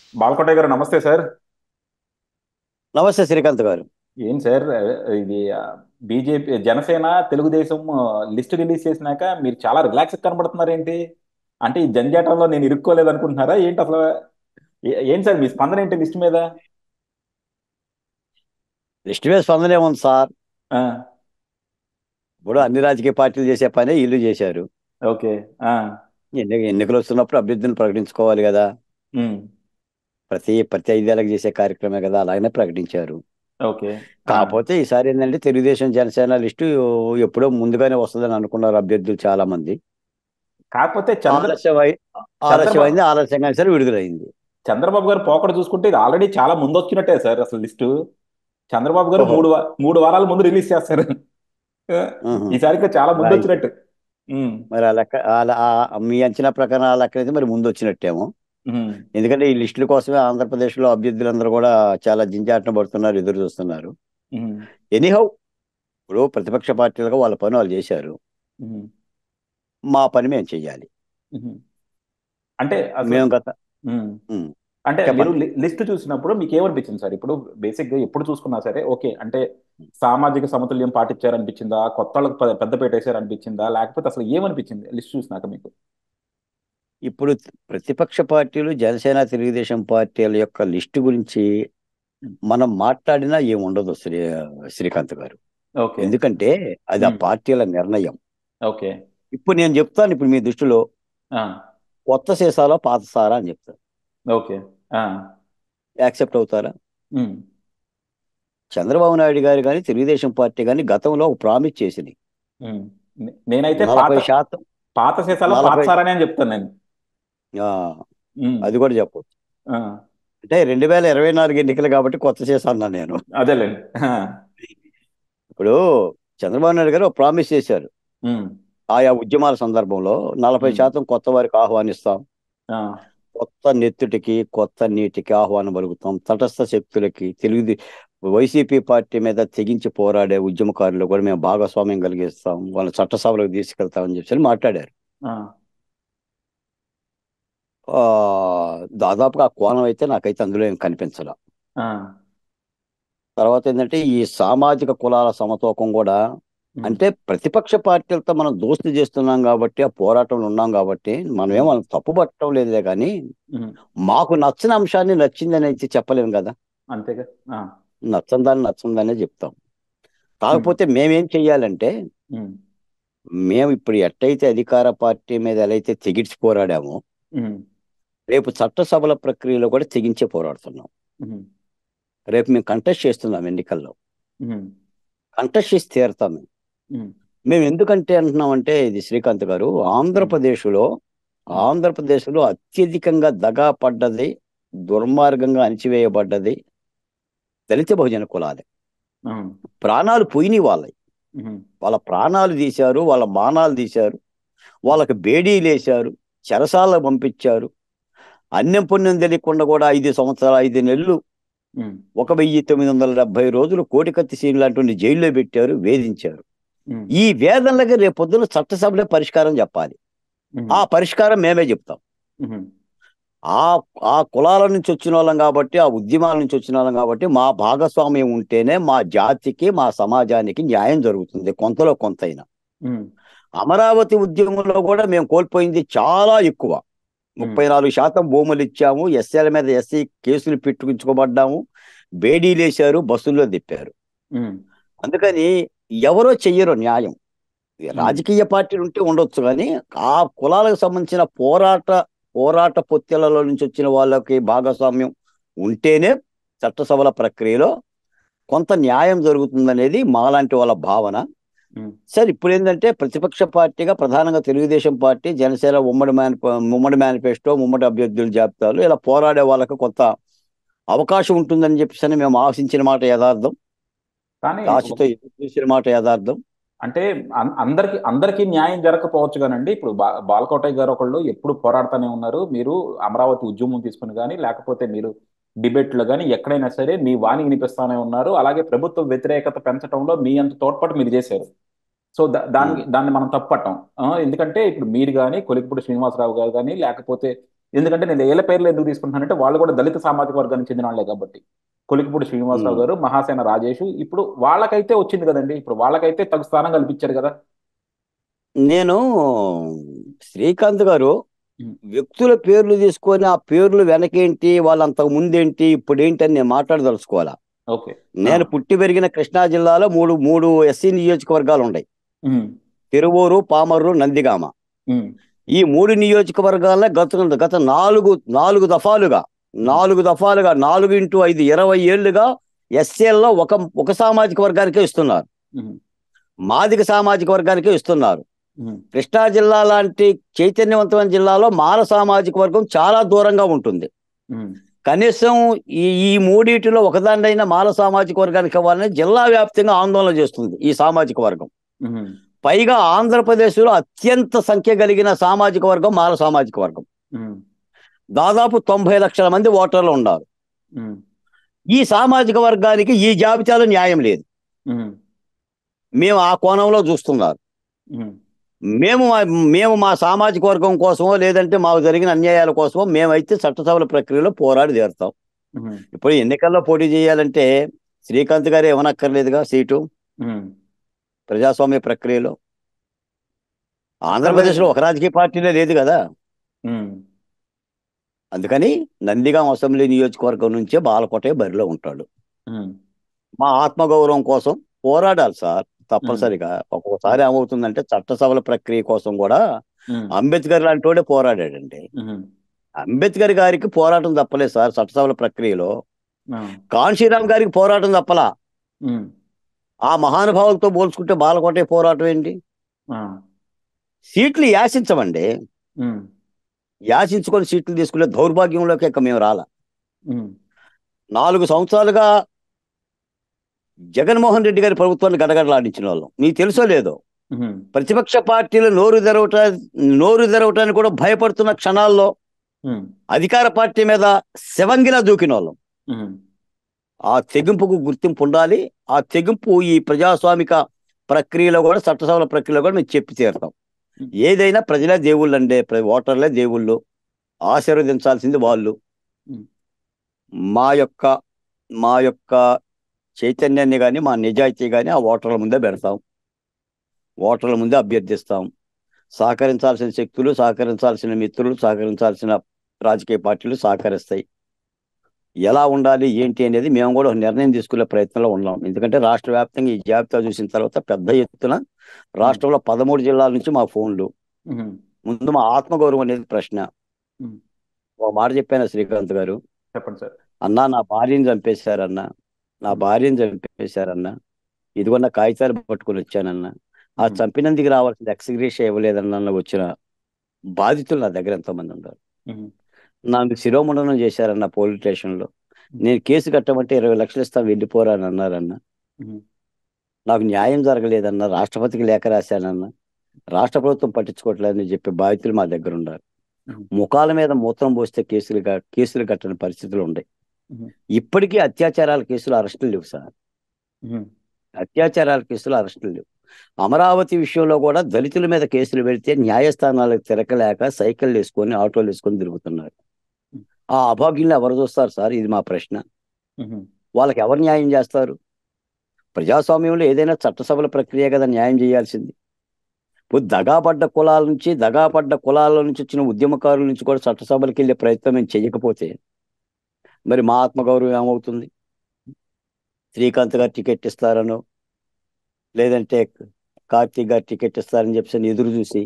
బాలకోటయ్య గారు నమస్తే సార్ నమస్తే శ్రీకాంత్ గారు ఏం సార్ ఇది BJP Janasena Telugu Desam list release చేసినాక మీరు చాలా రిలాక్స్ కనబడుతున్నారు ఏంటి అంటే ఈ జంజాటంలో నేను ఇరుక్కోలేదు అనుకుంటున్నారా ఏంటి అసలు ఏ- ఏంటి సార్ మీ స్పందన ఏంటి లిస్ట్ మీద లిస్ట్ మీద స్పందన ఏముంది సార్ ఆ, ఇప్పుడు అన్ని రాజకీయ పార్టీలు చేసే పనే ఇల్లు చేశారు ఓకే ఆ, ఎన్ని ఎన్నికలు వస్తున్నప్పుడు అభ్యర్థిని ప్రకటించుకోవాలి కదా ఉమ్, ప్రతి ప్రతి ఐదేళ్ళకి చేసే కార్యక్రమే కదా అలాగనే ప్రకటించారు ఓకే ఆ, కాకపోతే ఈసారి ఏంటంటే తెలుగుదేశం జనసేన లిస్టు ఎప్పుడో ముందుగానే వస్తుందని అనుకున్నారు అభ్యర్థులు చాలా మంది కాకపోతే చంద్ర ఆలస్యమై ఆలస్యమైంది ఆలస్యంగా సరే విడుదలైంది చంద్రబాబు గారు పోకడ చూసుకుంటే ఇది ఆల్రెడీ చాలా ముందు వచ్చినట్టే సార్ అసలు లిస్టు చంద్రబాబు గారు ఓహో. మూడు వా- మూడు వారాల ముందు రిలీజ్ చేస్తారు ఉహు. ఈసారికి చాలా ముందు Right. వచ్చినట్టు ఉమ్, మరి ఆ లెక్క ఆ లె- ఆ- మీ అంచనా ప్రకారం ఆ లెక్క అయితే మరి ముందు వచ్చినట్టేమో ఉమ్, ఎందుకంటే ఈ లిస్టుల కోసమే ఆంధ్రప్రదేశ్లో అభ్యర్థులందరూ కూడా చాలా జింజాటన పడుతున్నారు ఎదురు చూస్తున్నారు ఉమ్, ఎనీహౌ ఇప్పుడు ప్రతిపక్ష పార్టీలుగా వాళ్ళ పని వాళ్ళు చేశారు ఉమ్, మా పని మేము చెయ్యాలి ఉమ్. అంటే అసలు మేము గత ఉమ్. ఉమ్, అంటే చెప్పండి. మీరు లి- లిస్ట్ చూసినప్పుడు మీకు ఏమనిపించింది సార్ ఇప్పుడు బేసిక్ గా ఎప్పుడు చూసుకున్నా సరే ఓకే అంటే సామాజిక సమతుల్యం పాటించారనిపించిందా కొత్త వాళ్ళకి పె- పెద్దపీట వేసారనిపించిందా లేకపోతే అసలు ఏమనిపించింది లిస్ట్ చూసినాక మీకు ఇప్పుడు ప్రతిపక్ష పార్టీలు జనసేన తెలుగుదేశం పార్టీల యొక్క లిస్టు గురించి మనం మాట్లాడినా ఏముండదు శ్రీ శ్రీకాంత్ గారు ఓకే ఎందుకంటే అది ఆ ఉమ్. పార్టీల నిర్ణయం ఓకే ఇప్పుడు నేను చెప్తాను ఇప్పుడు మీ దృష్టిలో ఆ, కొత్త సీసాలో పాత సారా అని చెప్తాను ఓకే ఆ, యాక్సెప్ట్ అవుతారా ఉమ్, చంద్రబాబు నాయుడు గారు కానీ తెలుగుదేశం పార్టీ కానీ గతంలో ఒక ప్రామిస్ చేసింది ఉమ్. నే- నేనైతే పాత నలభై శాతం పాత సీసాలో పాత నలభై- సారని అని చెప్తాను నేను ఆ, ఉమ్, అది కూడా చెప్పొచ్చు ఆ, అంటే రెండు వేల ఇరవై నాలుగు ఎన్నికలు కాబట్టి కొత్త సీసా అన్నా నేను అదేలేండి ఆ, ఇప్పుడు చంద్రబాబు నాయుడు గారు ప్రామిస్ చేశారు ఉమ్, ఆయా ఉద్యమాల సందర్భంలో నలభై మ్. శాతం కొత్త వారికి ఆహ్వానిస్తాం ఆ, కొత్త నెత్తుటికి కొత్త నీటికి ఆహ్వానం పలుకుతాం తటస్థ శక్తులకి తెలుగు వైసీపీ పార్టీ మీద తెగించి పోరాడే ఉద్యమకారులు కూడా మేము భాగస్వామ్యం కలిగిస్తాం వాళ్ళ చట్టసభలకు తీసుకెళ్తామని చెప్పి మాట్లాడారు ఆ, ఆ, దాదాపుగా ఆ కోణం అయితే నాకైతే అందులో ఏం కనిపించాల ఆ, తర్వాత ఏంటంటే ఈ సామాజిక కులాల సమతూకం కూడా ఉమ్, అంటే ప్రతిపక్ష పార్టీలతో మనం దోస్తీ చేస్తున్నాం కాబట్టి ఆ పోరాటంలో ఉన్నాం కాబట్టి మనం ఏం వాళ్ళని తప్పు పట్టడం లేదులే కానీ ఉమ్, మాకు నచ్చిన అంశాన్ని నచ్చిందని అయితే చెప్పలేము కదా అంతేగా ఆ, నచ్చని దాన్ని నచ్చందనే చెప్తాం కాకపోతే మేమేం చెయ్యాలంటే ఉమ్, మేము ఇప్పుడు ఎట్టయితే అధికార పార్టీ మీద ఎలా అయితే తెగించి పోరాడామో ఉమ్, రేపు చట్టసభల ప్రక్రియలో కూడా తెగించే పోరాడుతున్నాం ఉమ్, రేపు మేము కంటెస్ట్ చేస్తున్నాం ఎన్నికల్లో ఉమ్, కంటెస్ట్ చేసి తీరుతాం మేము ఉమ్, మేము ఎందుకంటే అంటున్నామంటే ఇది శ్రీకాంత్ గారు ఆంధ్రప్రదేశ్లో ఆంధ్రప్రదేశ్లో అత్యధికంగా దగా పడ్డది దుర్మార్గంగా అణిచివేయబడ్డది దళిత బహుజన కులాలే ఉమ్, ప్రాణాలు పోయినాయి వాళ్ళవి ఉమ్, వాళ్ళ ప్రాణాలు తీశారు వాళ్ళ మానాలు తీశారు వాళ్ళకి బేడీలు వేశారు చెరసాలకు పంపించారు అన్యం పుణ్యం తెలియకుండా కూడా ఐదు సంవత్సరాలు ఐదు నెలలు ఉమ్, ఒక వెయ్యి తొమ్మిది వందల డెబ్బై రోజులు కోటికత్తి సీన్ లాంటి జైల్లో పెట్టారు వేధించారు ఉమ్, ఈ వేదనలకి రేపు పొద్దున చట్టసభలో పరిష్కారం చెప్పాలి ఉమ్, ఆ పరిష్కారం మేమే చెప్తాం ఉమ్, ఆ ఆ కులాల నుంచి వచ్చిన వాళ్ళం కాబట్టి ఆ ఉద్యమాల నుంచి వచ్చిన వాళ్ళం కాబట్టి మా భాగస్వామ్యం ఉంటేనే మా జాతికి మా సమాజానికి న్యాయం జరుగుతుంది కొంతలో కొంతైనా ఉమ్, అమరావతి ఉద్యమంలో కూడా మేము కోల్పోయింది చాలా ఎక్కువ ముప్పై నాలుగు శాతం భూములు ఇచ్చాము ఎస్సీల మీద ఎస్సీ కేసులు పెట్టుకుంచుకోబడ్డాము బేడీలు వేశారు బస్సుల్లో తిప్పారు ఉమ్, అందుకని ఎవరో చెయ్యరు న్యాయం ఈ రాజకీయ పార్టీలు ఉంటే ఉండొచ్చు కానీ ఆ కులాలకు సంబంధించిన పోరాట పోరాట పొత్తిళ్లలో నుంచి వచ్చిన వాళ్ళకి భాగస్వామ్యం ఉంటేనే చట్టసభల ప్రక్రియలో కొంత న్యాయం జరుగుతుందనేది మాలాంటి వాళ్ళ భావన ఉమ్, సార్ ఇప్పుడు ఏంటంటే ప్రతిపక్ష పార్టీగా ప్రధానంగా తెలుగుదేశం పార్టీ జనసేన ఉమ్మడి మేనిఫె ఉమ్మడి మేనిఫెస్టో ఉమ్మడి అభ్యర్థుల జాబితాలు ఇలా పోరాడే వాళ్ళకి కొంత అవకాశం ఉంటుందని చెప్పేసి మేము ఆశించిన మాట యథార్థం కానీ ఆశతో ఎదురు చూసిన మాట యథార్థం అంటే అం- అందరికి అందరికీ న్యాయం జరగకపోవచ్చు కానండి ఇప్పుడు బా బాలకోటయ్య గారు ఒకళ్ళు ఎప్పుడు పోరాడుతూనే ఉన్నారు మీరు అమరావతి ఉద్యమం తీసుకుని కానీ లేకపోతే మీరు డిబేట్లు కానీ ఎక్కడైనా సరే మీ వాణి వినిపిస్తానే ఉన్నారు అలాగే ప్రభుత్వ వ్యతిరేకత పెంచడంలో మీ అంత తోడ్పాటు మీరు చేశారు సో దా- దాన్ని దాన్ని మనం తప్పట్టం ఆ, ఎందుకంటే ఇప్పుడు మీరు కానీ కొలికిపూడి శ్రీనివాసరావు గారు కానీ లేకపోతే ఎందుకంటే నేను ఏళ్ళ పేర్లు ఎందుకు తీసుకుంటున్నానంటే వాళ్ళు కూడా దళిత సామాజిక వర్గానికి చెందిన వాళ్ళే కాబట్టి కొలికిపూడి శ్రీనివాసరావు ఉమ్. గారు మహాసేన రాజేష్ ఇప్పుడు వాళ్ళకైతే వచ్చింది కదండి ఇప్పుడు వాళ్ళకైతే తగు స్థానం కల్పించారు కదా నేను శ్రీకాంత్ గారు ఉమ్. వ్యక్తుల పేర్లు తీసుకొని ఆ పేర్లు వెనకేంటి వాళ్ళ అంతకు ముందేంటి ఇప్పుడు ఏంటి అని నేను మాట్లాడదలుచుకోవాలా ఓకే నేను పుట్టి పెరిగిన కృష్ణా జిల్లాలో మూడు మూడు ఎస్సీ నియోజకవర్గాలు ఉన్నాయి ఉమ్, తిరువూరు పామర్రు నందిగామ ఉమ్, ఈ మూడు నియోజకవర్గాల్లో గత గత నాలుగు నాలుగు దఫాలుగా నాలుగు దఫాలుగా నాలుగు ఇంటూ ఐదు ఇరవై ఏళ్లుగా ఎస్సీల్లో ఒక ఒక సామాజిక వర్గానికే ఇస్తున్నారు ఉమ్, మాదిక సామాజిక వర్గానికే ఇస్తున్నారు ఉమ్, కృష్ణా జిల్లా లాంటి చైతన్యవంతమైన జిల్లాలో మాల సామాజిక వర్గం చాలా దూరంగా ఉంటుంది ఉమ్, కనీసం ఈ ఈ మూడిటిలో ఒకదాన్నైనా మాల సామాజిక వర్గానికి ఇవ్వాలని జిల్లా వ్యాప్తంగా ఆందోళన చేస్తుంది ఈ సామాజిక వర్గం ఉమ్, పైగా ఆంధ్రప్రదేశ్లో అత్యంత సంఖ్య కలిగిన సామాజిక వర్గం మాల సామాజిక వర్గం ఉమ్, దాదాపు తొంభై లక్షల మంది ఓటర్లు ఉన్నారు ఉమ్, ఈ సామాజిక వర్గానికి ఈ జాబితాలో న్యాయం లేదు ఉమ్, మేము ఆ కోణంలో చూస్తున్నారు ఉమ్, మేము మా- మేము మా సామాజిక వర్గం కోసమో లేదంటే మాకు జరిగిన అన్యాయాల కోసమో మేమైతే చట్టసభల ప్రక్రియలో పోరాడి తీరుతాం ఉమ్, ఇప్పుడు ఎన్నికల్లో పోటీ చేయాలంటే శ్రీకాంత్ గారు ఇవ్వనక్కర్లేదుగా సీటు ఉమ్. ప్రజాస్వామ్య ప్రక్రియలో ఆంధ్రప్రదేశ్లో ఒక రాజకీయ పార్టీనే లేదు కదా ఉమ్, అందుకని నందిగాం అసెంబ్లీ నియోజకవర్గం నుంచే బాలకోటే బరిలో ఉంటాడు ఉమ్, మా ఆత్మగౌరవం కోసం పోరాడాలి సార్ తప్పనిసరిగా ఒక్కొక్కసారి ఏమవుతుందంటే చట్టసభల ప్రక్రియ కోసం కూడా ఉమ్, అంబేద్కర్ లాంటి వాడే పోరాడాడండి ఉమ్, అంబేద్కర్ గారికి పోరాటం తప్పలేదు సార్ చట్టసభల ప్రక్రియలో ఆ, కాన్షీరామ్ గారికి పోరాటం తప్పలా ఉమ్, ఆ మహానుభావులతో పోల్చుకుంటే బాలకోటే పోరాటం ఏంటి ఆ, సీట్లు యాచించమండి ఉమ్, యాచించుకొని సీట్లు తీసుకునే దౌర్భాగ్యంలోకి ఇక మేము రాల ఉమ్, నాలుగు సంవత్సరాలుగా జగన్మోహన్ రెడ్డి గారి ప్రభుత్వాన్ని గడగడలాడించిన వాళ్ళం మీకు తెలుసో లేదో ఉమ్, ప్రతిపక్ష పార్టీలు నోరు తెరవట నోరు తెరవటానికి కూడా భయపడుతున్న క్షణాల్లో ఉమ్, అధికార పార్టీ మీద శవంగిలా దూకిన వాళ్ళం ఉమ్, ఆ తెగింపుకు గుర్తింపు ఉండాలి ఆ తెగింపు ఈ ప్రజాస్వామిక ప్రక్రియలో కూడా చట్టసభల ప్రక్రియలో కూడా మేము చెప్పి తీరుతాం ఏదైనా ప్రజలే దేవుళ్ళు అండి ప్ర- ఓటర్లే దేవుళ్ళు ఆశీర్వదించాల్సింది వాళ్ళు ఉమ్. మా యొక్క మా యొక్క చైతన్యాన్ని కానీ మా నిజాయితీ కానీ ఆ ఓటర్ల ముందే పెడతాం ఓటర్ల ముందే అభ్యర్థిస్తాం సహకరించాల్సిన శక్తులు సహకరించాల్సిన మిత్రులు సహకరించాల్సిన రాజకీయ పార్టీలు సహకరిస్తాయి ఎలా ఉండాలి ఏంటి అనేది మేము కూడా ఒక నిర్ణయం తీసుకునే ప్రయత్నంలో ఉన్నాం ఎందుకంటే రాష్ట్ర వ్యాప్తంగా ఈ జాబితా చూసిన తర్వాత పెద్ద ఎత్తున రాష్ట్రంలో పదమూడు జిల్లాల నుంచి మా ఫోన్లు ఉమ్, ముందు మా ఆత్మగౌరవం అనేది ప్రశ్న ఉమ్. ఒక మాట చెప్పాను శ్రీకాంత్ గారు చెప్పండి సార్ అన్నా నా భార్యని చంపేశారన్న నా భార్యని చంపేశారన్న ఇదిగో నా కాగితాలు పట్టుకొని వచ్చానన్న ఆ ఉమ్, చంపినందుకు రావాల్సిన ఎక్స్గ్రేష్ ఇవ్వలేదన్న వచ్చిన బాధితులు నా దగ్గర ఎంతోమంది ఉన్నారు ఉమ్, నాకు శిరోమండనం చేశారన్న పోలీస్ స్టేషన్లో నేను కేసు కట్టమంటే ఇరవై లక్షలు ఇస్తాను వెళ్ళిపోరా అని అన్నారన్న ఉమ్, నాకు న్యాయం జరగలేదన్న రాష్ట్రపతికి లేఖ రాశానన్న రాష్ట్ర ప్రభుత్వం పట్టించుకోవట్లేదని చెప్పి బాధితులు మా దగ్గర ఉన్నారు ఉమ్. ముఖాల మీద మూత్రం పోస్తే కేసులు క- కేసులు కట్టని పరిస్థితులు ఉన్నాయి ఉమ్. ఇప్పటికీ అత్యాచారాల కేసులు అరెస్టులు లేవు సార్ ఉమ్, అత్యాచారాల కేసులు అరెస్టులు లేవు అమరావతి విషయంలో కూడా దళితుల మీద కేసులు పెడితే న్యాయస్థానాలకు తిరగలేక సైకిల్ వేసుకొని ఆటోలు వేసుకొని తిరుగుతున్నారు ఆ అభాగ్యుల్ని ఎవరు చూస్తారు సార్ ఇది మా ప్రశ్న ఉమ్, వాళ్ళకి ఎవరు న్యాయం చేస్తారు ప్రజాస్వామ్యంలో ఏదైనా చట్టసభల ప్రక్రియ కదా న్యాయం చేయాల్సింది ఇప్పుడు దగాపడ్డ కులాల నుంచి దగాపడ్డ కులాల నుంచి వచ్చిన ఉద్యమకారుల నుంచి కూడా చట్టసభలకు వెళ్ళే ప్రయత్నం మేము చేయకపోతే మరి మా ఆత్మగౌరవం ఏమవుతుంది శ్రీకాంత్ గారు టికెట్ ఇస్తారనో లేదంటే కార్తీక్ గారు టికెట్ ఇస్తారని చెప్పి ఎదురు చూసి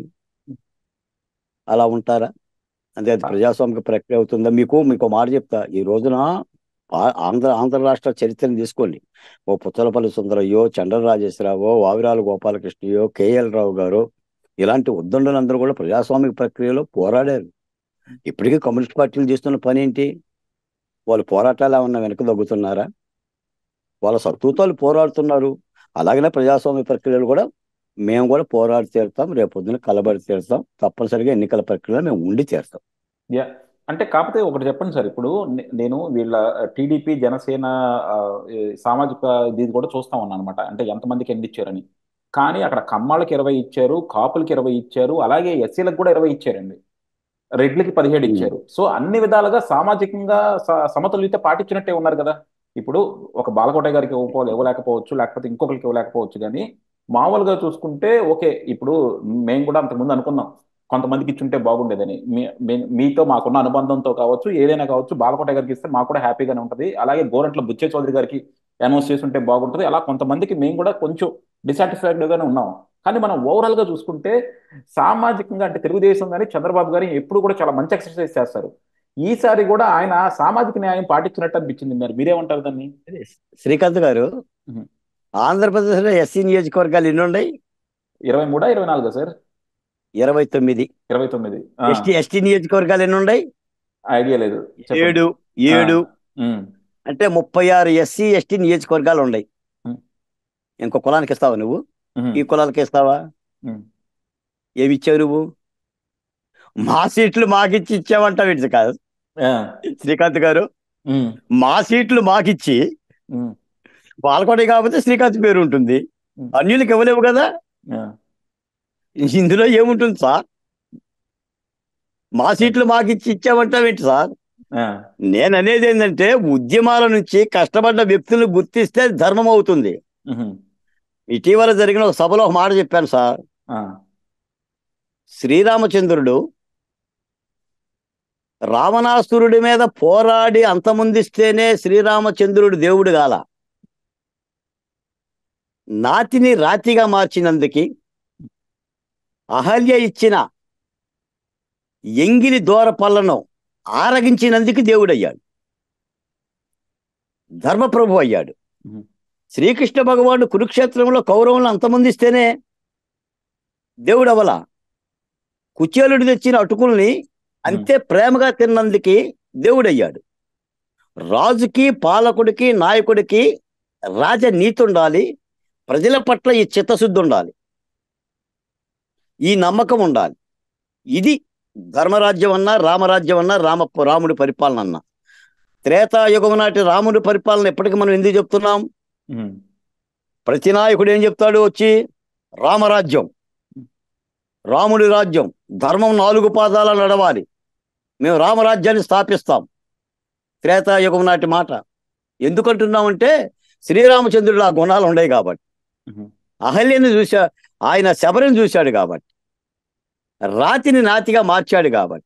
అలా ఉంటారా అంటే అది ప్రజాస్వామిక ప్రక్రియ అవుతుందా మీకు మీకు మాట చెప్తా ఈ రోజున ఆ- ఆంధ్ర ఆంధ్ర రాష్ట్ర చరిత్రను తీసుకోండి ఓ పుచ్చలపల్లి సుందరయ్యో చండ్ర రాజేశ్వరరావు వావిరాల గోపాలకృష్ణయ్యో కేఎల్ రావు గారు ఇలాంటి ఉద్దండులందరూ కూడా ప్రజాస్వామిక ప్రక్రియలో పోరాడారు ఇప్పటికీ కమ్యూనిస్ట్ పార్టీలు చేస్తున్న పని ఏంటి వాళ్ళు పోరాటాలు ఏమన్నా వెనక తగ్గుతున్నారా వాళ్ళ సత్తుతాలు పోరాడుతున్నారు అలాగనే ప్రజాస్వామ్య ప్రక్రియలు కూడా మేము కూడా పోరాడి తీరుతాం రేపు పొద్దున కలబడి తీరుతాం తప్పనిసరిగా ఎన్నికల ప్రక్రియలో మేము ఉండి తీరుతాం యా అంటే కాకపోతే ఒకటి చెప్పండి సార్ ఇప్పుడు నే- నేను వీళ్ళ టీడీపీ జనసేన ఆ, ఈ సామాజిక ఇది కూడా చూస్తా ఉన్నాను అనమాట అంటే ఎంతమందికి ఎన్ని ఇచ్చారని కానీ అక్కడ కమ్మాళ్ళకి ఇరవై ఇచ్చారు కాపులకి ఇరవై ఇచ్చారు అలాగే ఎస్సీలకు కూడా ఇరవై ఇచ్చారండి రెడ్లకి పదిహేడు ఉమ్. ఇచ్చారు సో అన్ని విధాలుగా సామాజికంగా స- సమతుల్యత పాటించినట్టే ఉన్నారు కదా ఇప్పుడు ఒక బాలకోటయ్య గారికి ఇవ్వకపో ఇవ్వలేకపోవచ్చు లేకపోతే ఇంకొకరికి ఇవ్వలేకపోవచ్చు కానీ మామూలుగా చూసుకుంటే ఓకే ఇప్పుడు మేము కూడా అంతకుముందు అనుకున్నాం కొంతమందికి ఇచ్చుంటే బాగుండేదని మీ మీ- మీతో మాకున్న అనుబంధంతో కావచ్చు ఏదైనా కావచ్చు బాలకోట గారికి ఇస్తే మాకు కూడా హ్యాపీగానే ఉంటుంది అలాగే గోరంట్ల బుచ్చే చౌదరి గారికి అనౌన్స్ చేసి ఉంటే బాగుంటుంది అలా కొంతమందికి మేము కూడా కొంచెం డిసాటిస్ఫైడ్ గానే ఉన్నాం కానీ మనం ఓవరాల్ గా చూసుకుంటే సామాజికంగా అంటే తెలుగుదేశం కానీ చంద్రబాబు గారి ఎప్పుడు కూడా చాలా మంచి ఎక్సర్సైజ్ చేస్తారు ఈసారి కూడా ఆయన సామాజిక న్యాయం పాటించినట్టు అనిపించింది మరి మీరేమంటారు దాన్ని శ్రీకాంత్ గారు ఉహు. ఆంధ్రప్రదేశ్లో ఎస్సీ నియోజకవర్గాలు ఎన్ని ఉన్నాయి ఇరవై మూడా ఇరవై నాలుగా సార్ ఇరవై తొమ్మిది ఇరవై తొమ్మిది ఆ, ఎస్టీ ఎస్టీ నియోజకవర్గాలు ఎన్ని ఉన్నాయి ఐడియా లేదు చెప్పండి. ఏడు ఏడు ఉమ్, అంటే ముప్పై ఆరు ఎస్సీ ఎస్టీ నియోజకవర్గాలు ఉన్నాయి ఉమ్. ఇంకో కులానికి ఇస్తావా నువ్వు ఉమ్, ఈ కులాలకి ఇస్తావా ఉమ్. ఏమి ఇచ్చావు నువ్వు మా సీట్లు మాకిచ్చి ఇచ్చావంటావు ఇటు కాదు ఆ, శ్రీకాంత్ గారు ఉమ్, మా సీట్లు మాకిచ్చి ఉమ్, పాల్గొనే కాకపోతే శ్రీకాంత్ పేరు ఉంటుంది ఉమ్. అన్యులకి ఇవ్వలేవు కదా ఆ, ఇందులో ఏముంటుంది సార్ మా సీట్లు మాకిచ్చి ఇచ్చామంటావేంటి సార్ ఆ, నేను అనేది ఏంటంటే ఉద్యమాల నుంచి కష్టపడ్డ వ్యక్తులను గుర్తిస్తే ధర్మం అవుతుంది ఉహు, ఇటీవల జరిగిన ఒక సభలో ఒక మాట చెప్పాను సార్ ఆ, శ్రీరామచంద్రుడు రావణాసురుడి మీద పోరాడి అంతమొందిస్తేనే శ్రీరామచంద్రుడు దేవుడు గాల నాతిని రాతిగా మార్చినందుకి అహల్య ఇచ్చిన ఎంగిలి దూర పళ్ళను ఆరగించినందుకు దేవుడయ్యాడు ధర్మప్రభు అయ్యాడు ఉహు, శ్రీకృష్ణ భగవానుడు కురుక్షేత్రంలో కౌరవులను అంతమొందిస్తేనే దేవుడు అవల కుచేలుడు తెచ్చిన అటుకుల్ని అంతే ప్రేమగా తిన్నందుకి దేవుడయ్యాడు రాజుకి పాలకుడికి నాయకుడికి రాజ నీతి ఉండాలి ప్రజల పట్ల ఈ చిత్తశుద్ధి ఉండాలి ఈ నమ్మకం ఉండాలి ఇది ధర్మరాజ్యం అన్నా రామరాజ్యం అన్నా రామ రాముడి పరిపాలన అన్నా త్రేతాయుగం నాటి రాముడి పరిపాలన ఎప్పటికీ మనం ఎందుకు చెప్తున్నాం ఉహు, ప్రతి నాయకుడు ఏం చెప్తాడు వచ్చి రామరాజ్యం రాముడి రాజ్యం ధర్మం నాలుగు పాదాల నడవాలి మేము రామరాజ్యాన్ని స్థాపిస్తాం త్రేతాయుగం నాటి మాట ఎందుకంటున్నామంటే శ్రీరామచంద్రుడు ఆ గుణాలు ఉన్నాయి కాబట్టి ఉహు, అహల్యని చూశా ఆయన శబరిని చూశాడు కాబట్టి రాతిని నాతిగా మార్చాడు కాబట్టి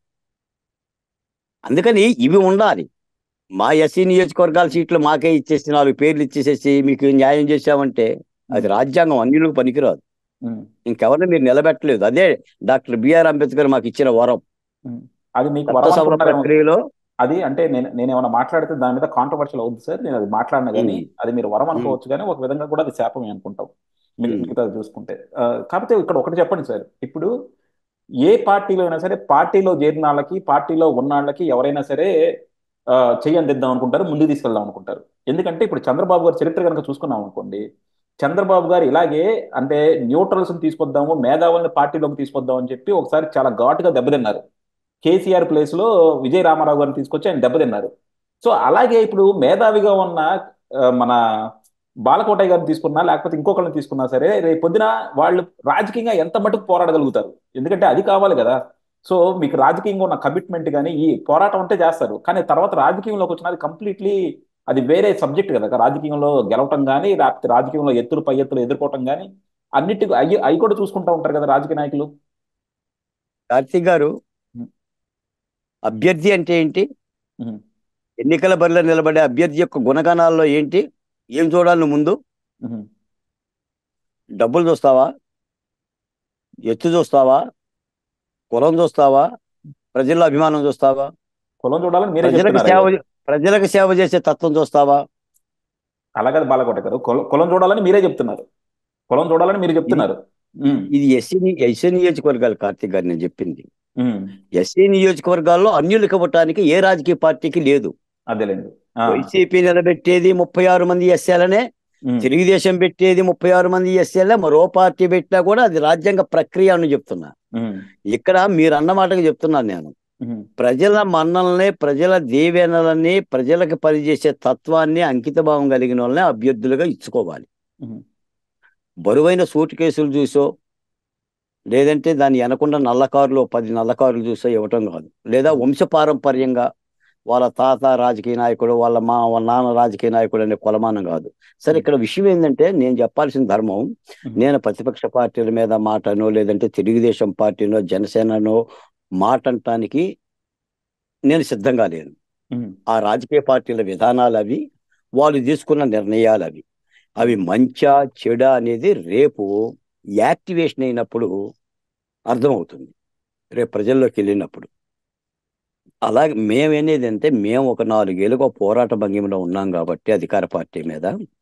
అందుకని ఇవి ఉండాలి మా ఎస్సీ నియోజకవర్గాల సీట్లు మాకే ఇచ్చేసి నాలుగు పేర్లు ఇచ్చేసేసి మీకు న్యాయం చేశామంటే అది రాజ్యాంగం అన్యులకు పనికిరాదు ఉమ్, ఇంకెవరిని మీరు నిలబెట్టలేదు అదే డాక్టర్ బిఆర్ అంబేద్కర్ మాకు ఇచ్చిన వరం ఉమ్. అది మీకు చట్ట వరం సభల అనుకుంటారేమో. ప్రక్రియలో అది అంటే నేను నేను ఏమైనా మాట్లాడితే దాని మీద కాంట్రవర్షియల్ అవుద్ది సార్ నేను అది మాట్లాడినా కానీ ఉమ్. అది మీరు వరం అనుకోవచ్చు కానీ ఒక విధంగా కూడా అది శాపమే అనుకుంటాం మిగ- ఉమ్. మిగతా చూసుకుంటే ఆ, కాకపోతే ఇక్కడ ఒకటి చెప్పండి సార్ ఇప్పుడు ఏ పార్టీలో అయినా సరే పార్టీలో చేరిన వాళ్ళకి పార్టీలో ఉన్న వాళ్ళకి ఎవరైనా సరే ఆ, చెయ్యి అందిద్దాం అనుకుంటారు ముందుకు తీసుకెళ్దాం అనుకుంటారు ఎందుకంటే ఇప్పుడు చంద్రబాబు గారి చరిత్ర కనుక చూసుకున్నాం అనుకోండి చంద్రబాబు గారు ఇలాగే అంటే న్యూట్రల్స్ తీసుకొద్దాము మేధావుల్ని పార్టీలోకి తీసుకొద్దాం అని చెప్పి ఒకసారి చాలా ఘాటుగా దెబ్బతిన్నారు కేసీఆర్ ప్లేస్ లో విజయ రామారావు గారిని తీసుకొచ్చి ఆయన దెబ్బతిన్నారు సో అలాగే ఇప్పుడు మేధావిగా ఉన్న ఆ, మన బాలకోటయ్య గారిని తీసుకున్నా లేకపోతే ఇంకొకరిని తీసుకున్నా సరే రేపు పొద్దున వాళ్ళు రాజకీయంగా ఎంత మటుకు పోరాడగలుగుతారు ఎందుకంటే అది కావాలి కదా సో మీకు రాజకీయంగా ఉన్న కమిట్మెంట్ కానీ ఈ పోరాటం అంటే చేస్తారు కానీ తర్వాత రాజకీయంలోకి వచ్చిన అది కంప్లీట్లీ అది వేరే సబ్జెక్ట్ కదా రాజకీయంలో గెలవటం కానీ లేకపోతే రాజకీయంలో ఎత్తులు పై ఎత్తులు ఎదుర్కోవటం కానీ అన్నిటి అవి అవి కూడా చూసుకుంటూ ఉంటారు కదా రాజకీయ నాయకులు కార్తీక్ గారు ఉమ్. అభ్యర్థి అంటే ఏంటి ఉమ్, ఎన్నికల బరిలో నిలబడే అభ్యర్థి యొక్క గుణగణాల్లో ఏంటి ఏం చూడాలి నువ్వు ముందు ఉమ్, డబ్బులు చూస్తావా ఎత్తు చూస్తావా కులం చూస్తావా ప్రజల్లో అభిమానం చూస్తావా కులం చూడాలని మీరే ప్రజలకు చెప్తున్నారు సేవ ప్రజలకు సేవ చేసే తత్వం చూస్తావా అలాగే బాలకోట గారు కుల- కులం చూడాలని మీరే చెప్తున్నారు కులం చూడాలని మీరు చెప్తున్నారు ఉమ్, ఇది ఎస్సీ ని- ఎస్సీ నియోజకవర్గాలు కార్తీక్ గారు నేను చెప్పింది ఉమ్, ఎస్సీ నియోజకవర్గాల్లో అన్యులకు ఇవ్వటానికి ఏ రాజకీయ పార్టీకి లేదు అదేలేండి ఆ, వైసీపీ నిలబెట్టేది ముప్పై ఆరు మంది ఎస్సీలనే ఉమ్, తెలుగుదేశం పెట్టేది ముప్పై ఆరు మంది ఎస్సీలే మరో పార్టీ పెట్టినా కూడా అది రాజ్యాంగ ప్రక్రియ అని చెప్తున్నా ఉమ్, ఇక్కడ మీరు అన్న మాటగా చెప్తున్నాను నేను ఉమ్, ప్రజల మన్నల్ని ప్రజల దీవెనలని ప్రజలకు పనిచేసే తత్వాన్ని అంకితభావం కలిగిన వాళ్ళని అభ్యర్థులుగా ఇచ్చుకోవాలి ఉమ్, బరువైన సూట్ కేసులు చూసో లేదంటే దాన్ని వెనకుండా నల్ల కారులో పది నల్ల కారులు చూస్తే ఇవ్వటం కాదు లేదా వంశపారంపర్యంగా వాళ్ళ తాత రాజకీయ నాయకుడు వాళ్ళ మా వాళ్ళ నాన్న రాజకీయ నాయకుడు అనే కొలమానం కాదు సరే ఇక్కడ విషయం ఏంటంటే నేను చెప్పాల్సిన ధర్మం నేను ప్రతిపక్ష పార్టీల మీద మాటనో లేదంటే తెలుగుదేశం పార్టీనో జనసేననో మాటంటానికి నేను సిద్ధంగా లేను ఉమ్, ఆ రాజకీయ పార్టీల విధానాలు అవి వాళ్ళు తీసుకున్న నిర్ణయాలు అవి అవి మంచా చెడా అనేది రేపు యాక్టివేషన్ అయినప్పుడు అర్థమవుతుంది రేపు ప్రజల్లోకి వెళ్ళినప్పుడు అలాగే మేమనేది అంటే మేము ఒక నాలుగేళ్ళుగా పోరాట భంగిమలో ఉన్నాం కాబట్టి అధికార పార్టీ మీద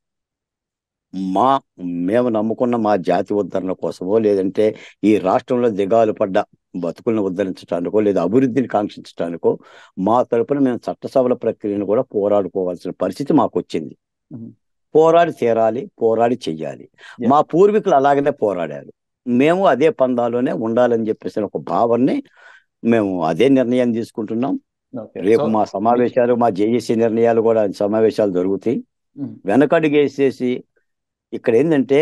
మా మేము నమ్ముకున్న మా జాతి ఉద్ధరణ కోసమో లేదంటే ఈ రాష్ట్రంలో దిగాలు పడ్డ బతుకులను ఉద్ధరించడానికో లేదా అభివృద్ధిని కాంక్షించడానికో మా తరపున మేము చట్టసభల ప్రక్రియను కూడా పోరాడుకోవాల్సిన పరిస్థితి మాకు వచ్చింది ఉమ్, పోరాడి తీరాలి పోరాడి చెయ్యాలి Yeah. మా పూర్వీకులు అలాగనే పోరాడారు మేము అదే పందాలోనే ఉండాలని చెప్పేసి ఒక భావాన్ని మేము అదే నిర్ణయం తీసుకుంటున్నాం ఓకే రేపు సో మా సమావేశాలు మా జేఏసీ నిర్ణయాలు కూడా సమావేశాలు జరుగుతాయి ఉమ్, వెనకడుగేసేసి ఇక్కడ ఏంటంటే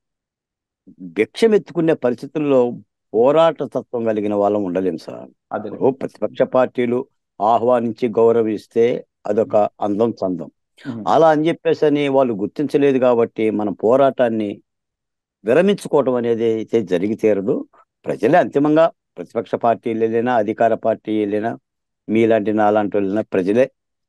భిక్షం ఎత్తుకునే పరిస్థితుల్లో పోరాట తత్వం కలిగిన వాళ్ళం ఉండలేం సార్ అదే ఇప్పుడు ప్రతిపక్ష పార్టీలు ఆహ్వానించి గౌరవిస్తే అదొక అందం చందం ఉమ్, అలా అని చెప్పేసి అని వాళ్ళు గుర్తించలేదు కాబట్టి మన పోరాటాన్ని విరమించుకోవటం అనేది అయితే జరిగి తీరదు ప్రజలే అంతిమంగా ప్రతిపక్ష పార్టీలు వెళ్ళినా అధికార పార్టీ వెళ్ళినా మీలాంటి నాలాంటి వెళ్ళినా ప్రజలే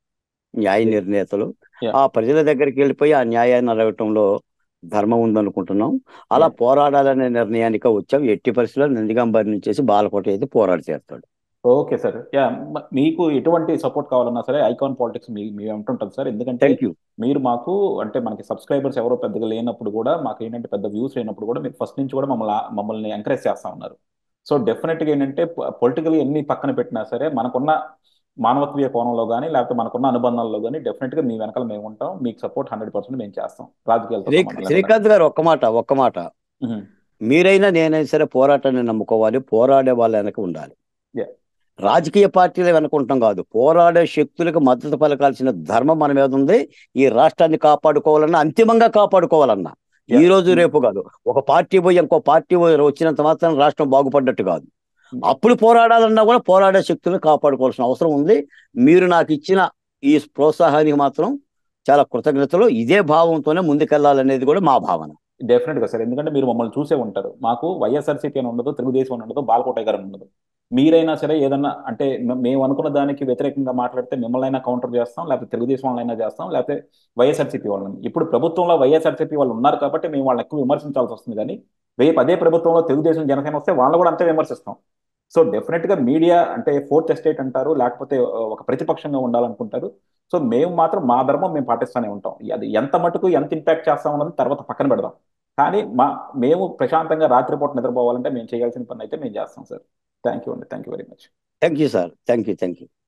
న్యాయ నిర్ణేతలు Yeah. ఆ ప్రజల దగ్గరికి వెళ్ళిపోయి ఆ న్యాయాన్ని అడగటంలో ధర్మం ఉందనుకుంటున్నాం అలా Yeah. పోరాడాలనే నిర్ణయానికి వచ్చాం ఎట్టి పరిస్థితుల్లో నందిగాంబారి నుంచి బాలకోట అయితే పోరాడి చేస్తాడు ఓకే సార్ యా మ- మీకు ఎటువంటి సపోర్ట్ కావాలన్నా సరే ఐకాన్ పాలిటిక్స్ మీ మీ ఉంటుంటుంది సార్ ఎందుకంటే థ్యాంక్ యూ మీరు మాకు అంటే మనకి సబ్స్క్రైబర్స్ ఎవరో పెద్దగా లేనప్పుడు కూడా మాకు ఏంటంటే పెద్ద వ్యూస్ లేనప్పుడు కూడా మీరు ఫస్ట్ నుంచి కూడా మమ్మల్ని మమ్మల్ని ఎంకరేజ్ చేస్తా ఉన్నారు సో డెఫినెట్గా ఏంటంటే పొలిటికల్ ఎన్ని పక్కన పెట్టినా సరే మనకున్న మానవత్వీయ కోణంలో కానీ లేకపోతే మనకున్న అనుబంధాల్లో కానీ డెఫినెట్గా మీ వెనకాల మేము ఉంటాం మీకు సపోర్ట్ హండ్రెడ్ పర్సెంట్ మేము చేస్తాం రాజకీయాలతో శ్రీ సంబంధం లేకుండా. శ్రీకాంత్ గారు ఒక్క మాట ఒక్క మాట మ్మ్. మీరైనా నేనైనా సరే పోరాటాన్ని నమ్ముకోవాలి పోరాడే వాళ్ళ వెనక ఉండాలి Yeah. రాజకీయ పార్టీలు వెనుకుంటాం కాదు పోరాడే శక్తులకు మద్దతు పలకాల్సిన ధర్మం మన మీద ఉంది ఈ రాష్ట్రాన్ని కాపాడుకోవాలన్నా అంతిమంగా కాపాడుకోవాలన్నా ఈ Yeah. రోజు రేపు కాదు ఒక పార్టీ పోయి ఇంకో పార్టీ పోయి వచ్చినంత మాత్రం రాష్ట్రం బాగుపడ్డట్టు కాదు అప్పుడు పోరాడాలన్నా కూడా పోరాడే శక్తులను కాపాడుకోవాల్సిన అవసరం ఉంది మీరు నాకు ఇచ్చిన ఈ ప్రోత్సాహానికి మాత్రం చాలా కృతజ్ఞతలు ఇదే భావంతోనే ముందుకెళ్లాలనేది కూడా మా భావన డెఫినెట్ గా సార్ ఎందుకంటే మీరు మమ్మల్ని చూసే ఉంటారు మాకు వైఎస్ఆర్సీపీ అని ఉండదు తెలుగుదేశం అని ఉండదు బాలకోట గారు అని ఉండదు మీరైనా సరే ఏదన్నా అంటే మ- మేము అనుకున్న దానికి వ్యతిరేకంగా మాట్లాడితే మిమ్మల్ని అయినా కౌంటర్ చేస్తాం లేకపోతే తెలుగుదేశం వాళ్ళైనా చేస్తాం లేకపోతే వైఎస్ఆర్సీపీ వాళ్ళని ఇప్పుడు ప్రభుత్వంలో వైఎస్ఆర్సీపీ వాళ్ళు ఉన్నారు కాబట్టి మేము వాళ్ళని ఎక్కువ విమర్శించాల్సి వస్తుంది కానీ రేపు అదే ప్రభుత్వంలో తెలుగుదేశం జనసేన వస్తే వాళ్ళు కూడా అంతే విమర్శిస్తాం సో డెఫినెట్ గా మీడియా అంటే ఫోర్త్ ఎస్టేట్ అంటారు లేకపోతే ఆ, ఒక ప్రతిపక్షంగా ఉండాలనుకుంటారు సో మేము మాత్రం మా ధర్మం మేము పాటిస్తూనే ఉంటాం అది ఎంత మటుకు ఎంత ఇంపాక్ట్ చేస్తాం అన్నది తర్వాత పక్కన పెడదాం కానీ మా మేము ప్రశాంతంగా రాత్రిపూట నిద్రపోవాలంటే మేము చేయాల్సిన పని అయితే మేము చేస్తాం సార్ థ్యాంక్ యూ అండి thank you very much thank you sir thank you thank you